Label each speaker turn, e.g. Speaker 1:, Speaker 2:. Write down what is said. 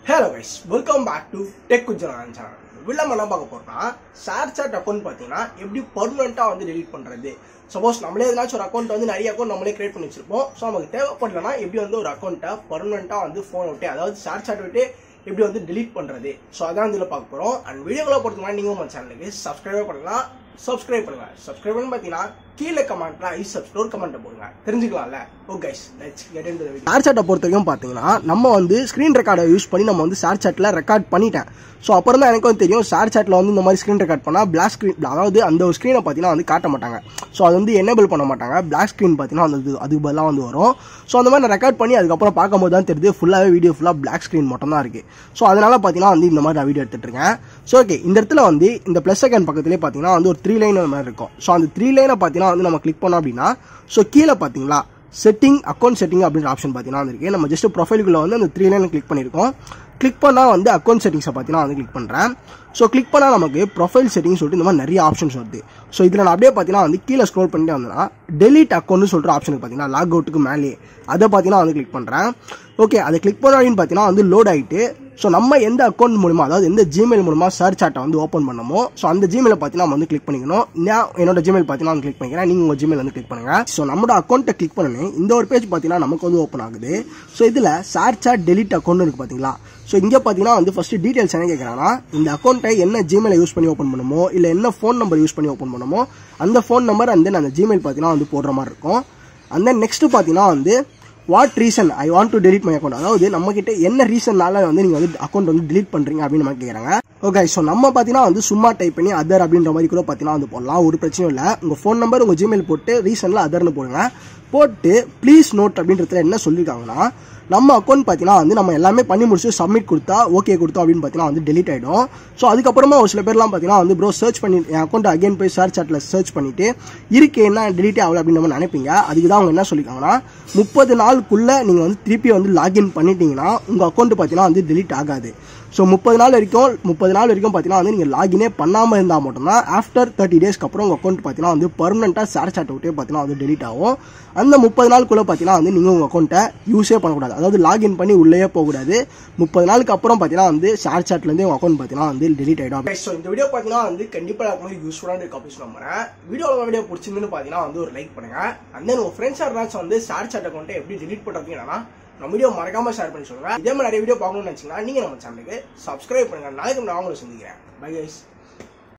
Speaker 1: hello guys welcome back to tech குஜரான் channel வில்லம் என்ன பார்க்க போறோம்னா ஷேர் சாட் அக்கௌண்ட் பார்த்தீங்கன்னா எப்படி பர்மனெண்ட்டாக வந்து டெலீட் பண்ணுறது சப்போஸ் நம்மளே எதனாச்சும் ஒரு அக்கௌண்ட் வந்து நிறைய அக்கௌண்ட் நம்மளே கிரியேட் பண்ணி வச்சிருப்போம் ஸோ நமக்கு தேவைப்படலனா எப்படி வந்து ஒரு அக்கௌண்ட்டை பர்மனெண்ட்டாக வந்து ஃபோன் விட்டு அதாவது ஷேர் சாட் விட்டு எப்படி வந்து டெலீட் பண்ணுறது ஸோ அதான் இதில் பார்க்க போகிறோம் அண்ட் வீடியோவில் பொறுத்தவரை நீங்கள் உங்கள் சேனலுக்கு சப்ஸ்கிரைபே பண்ணலாம் சப்ஸ்கிரைப் பண்ணுங்க சப்ஸ்கிரைப் பண்ணி பார்த்தீங்கன்னா கீழே கமெண்ட்ல ஐ சப்ஸ்கிரைப் கமெண்ட் போடுங்க தெரிஞ்சுக்கலாம்ல okay let's get into the video share சாட்டை பொறுத்த வரைக்கும் பார்த்தீங்கன்னா நம்ம வந்து ஸ்க்ரீன் ரெக்கார்டை யூஸ் பண்ணி நம்ம வந்து ஷேர் சாட்டில் ரெக்கார்ட் பண்ணிட்டேன் ஸோ அப்புறம் தான் எனக்கு வந்து தெரியும் ஷேர் சாட்டில் வந்து இந்த மாதிரி ஸ்க்ரீன் ரெக்கார்ட் பண்ணால் பிளாக் ஸ்க்ரீன் அதாவது அந்த ஒரு ஸ்க்ரீனை பார்த்தீங்கன்னா வந்து காட்ட மாட்டாங்க ஸோ அது வந்து எனேபிள் பண்ண மாட்டாங்க பிளாக் ஸ்க்ரீன் பார்த்தீங்கன்னா அந்த அதுக்கு பதிலாக வந்து வரும் ஸோ அந்த மாதிரி நான் ரெக்கார்ட் பண்ணி அதுக்கப்புறம் பார்க்கும்போது தான் தெரியுது ஃபுல்லாகவே வீடியோ ஃபுல்லாக பிளாக் ஸ்க்ரீன் மட்டும் தான் இருக்குது ஸோ அதனால பார்த்தீங்கன்னா வந்து இந்த மாதிரி நான் வீடியோ எடுத்துட்டு இருக்கேன் ஸோ ஓகே இந்த இடத்துல வந்து இந்த ப்ளஸ் செகண்ட் பக்கத்துலேயே பார்த்தீங்கன்னா வந்து ஒரு த்ரீ லைன் மாதிரி இருக்கும் ஸோ அந்த த்ரீ லைனை பார்த்தீங்கன்னா வந்து நம்ம கிளிக் பண்ணோம் அப்படின்னா ஸோ கீழே பார்த்தீங்களா செட்டிங் அக்கௌண்ட் செட்டிங் அப்படின்ற ஆப்ஷன் பார்த்தீங்கன்னா வந்துருக்கு நம்ம ஜஸ்ட் ப்ரொஃபைலுக்குள்ள வந்து அந்த த்ரீ லைனை கிளிக் பண்ணியிருக்கோம் கிளிக் பண்ணால் வந்து அக்கௌண்ட் செட்டிங்ஸை பார்த்தீங்கன்னா வந்து கிளிக் பண்ணுறேன் ஸோ கிளிக் பண்ணால் நமக்கு ப்ரொஃபைல் செட்டிங் சொல்லிட்டு இந்த மாதிரி நிறைய ஆப்ஷன்ஸ் வருது ஸோ இதில் நான் அப்படியே பார்த்தீங்கன்னா வந்து கீழே ஸ்க்ரோல் பண்ணிட்டு வந்தேன்னா டெலிட் அக்கௌண்ட்னு சொல்கிற ஆப்ஷனுக்கு பார்த்தீங்கன்னா லாக் அவுட்டுக்கு மேலே அதை பார்த்தீங்கன்னா வந்து கிளிக் பண்ணுறேன் ஓகே அதை கிளிக் பண்ண அப்படின்னு பார்த்தீங்கன்னா வந்து லோட் ஆகிட்டு ஸோ நம்ம எந்த அக்கௌண்ட் மூலமா அதாவது எந்த ஜிமெயில் மூலமா சர்ச் சாட்டை வந்து ஓப்பன் பண்ணமோ ஸோ அந்த ஜிமெயிலை பார்த்தீங்கன்னா நம்ம வந்து கிளிக் பண்ணிக்கணும் நான் என்னோட ஜிமெயில் பார்த்தீங்கன்னா வந்து கிளிக் பண்ணிக்கிறேன் நீங்கள் உங்கள் ஜிமெயில் வந்து கிளிக் பண்ணுங்க ஸோ நம்மளோட அக்கௌண்ட்டை கிளிக் பண்ணணும் இந்த ஒரு பேஜ் பார்த்தீங்கன்னா நமக்கு வந்து ஓப்பன் ஆகுது ஸோ இதில் ஷேர் சாட் டெலிட் அக்கௌண்ட் இருக்கு பார்த்தீங்களா ஸோ இங்கே பார்த்தீங்கன்னா வந்து ஃபர்ஸ்ட் டீடைல்ஸ் என்ன கேட்குறாங்கன்னா இந்த அக்கௌண்ட்டை என்ன ஜிமெயிலை யூஸ் பண்ணி ஓப்பன் பண்ணுமோ இல்லை என்ன ஃபோன் நம்பர் யூஸ் பண்ணி ஓப்பன் பண்ணுமோ அந்த ஃபோன் நம்பர் அண்ட் தென் அந்த ஜிமெயில் பார்த்தீங்கன்னா வந்து போடுற மாதிரி இருக்கும் அண்ட் தென் நெக்ஸ்ட் பார்த்தீங்கன்னா வந்து what reason I want to delete my account அதாவது நம்ம கிட்ட என்ன ரீசன்னால வந்து நீங்க வந்து அக்கௌண்ட் வந்து delete பண்றீங்க அப்படின்னு நம்ம கேட்குறாங்க ஓகே ஸோ நம்ம பார்த்தீங்கன்னா வந்து சும்மா டைப் பண்ணி அதர் அப்படின்ற மாதிரி கூட பார்த்தீங்கன்னா வந்து போடலாம் ஒரு பிரச்சனையும் இல்லை உங்க ஃபோன் நம்பர் உங்க ஜிமெயில் போட்டு ரீசன்ல அதர்னு போடுங்க போட்டு ப்ளீஸ் நோட் அப்படின்றதுல என்ன சொல்லியிருக்காங்கன்னா நம்ம அக்கௌண்ட் பார்த்தீங்கன்னா வந்து நம்ம எல்லாமே பண்ணி முடிச்சு சப்மிட் கொடுத்தா ஓகே கொடுத்தோம் அப்படின்னு பார்த்தீங்கன்னா வந்து delete ஆகிடும் ஸோ அதுக்கப்புறமா ஒரு சில பேர்லாம் பார்த்தீங்கன்னா வந்து ப்ரோ சர்ச் பண்ணி என் அக்கௌண்ட் அகைன் போய் சர்ச் சாட்டில் சர்ச் பண்ணிட்டு இருக்கு என்ன delete ஆகல அப்படின்னு நம்ம நினைப்பீங்க அதுக்கு தான் அவங்க என்ன சொல்லியிருக்காங்கன்னா முப்பது நாளுக்குள்ள நீங்கள் வந்து திருப்பி வந்து லாகின் பண்ணிட்டீங்கன்னா உங்கள் அக்கௌண்ட் பார்த்தீங்கன்னா வந்து delete ஆகாது ஸோ முப்பது நாள் வரைக்கும் முப்பது நாள் வரைக்கும் பார்த்தீங்கன்னா வந்து நீங்கள் லாகினே பண்ணாமல் இருந்தால் மட்டும்தான் ஆஃப்டர் தேர்ட்டி டேஸ்க்கு அப்புறம் உங்கள் அக்கௌண்ட் பார்த்தீங்கன்னா வந்து பர்மனெண்ட்டாக ஷேர் சாட் விட்டே பார்த்தீங்கன்னா வந்து delete ஆகும் அந்த முப்பது நாளுக்குள்ளே பார்த்தீங்கன்னா வந்து நீங்கள் உங்கள் அக்கௌண்ட்டை யூஸே பண்ணக்கூடாது அதாவது லாகின் பண்ணி உள்ளேயே போகக்கூடாது முப்பது நாளுக்கு அப்புறம் பார்த்தீங்கன்னா வந்து ஷேர் சாட்லேருந்து உங்கள் அக்கௌண்ட் பார்த்தீங்கன்னா வந்து delete ஆகிடும் ஸோ இந்த வீடியோ பார்த்தீங்கன்னா வந்து கண்டிப்பாக எனக்கு மாதிரி யூஸ்ஃபுல்லான இருக்க அப்படின்னு நம்புறேன் வீடியோவில் வீடியோ பிடிச்சிருந்துன்னு பார்த்தீங்கன்னா வந்து ஒரு லைக் பண்ணுங்க அண்ட் தென் உங்கள் ஃப்ரெண்ட்ஸ் யாராச்சும் வந்து ஷேர் சாட் அக்கௌண்ட்டை எப்படி delete பண்ணுறது என்னன்னா நம்ம வீடியோ மறக்காம ஷேர் பண்ணி சொல்லுங்க இதே மாதிரி நிறைய வீடியோ பார்க்கணும்னு நினைச்சீங்கன்னா நீங்க நம்ம சேனலுக்கு சப்ஸ்கிரைப் பண்ணுங்க நாளைக்கு நான் அவங்களை சந்திக்கிறேன் பை கைஸ்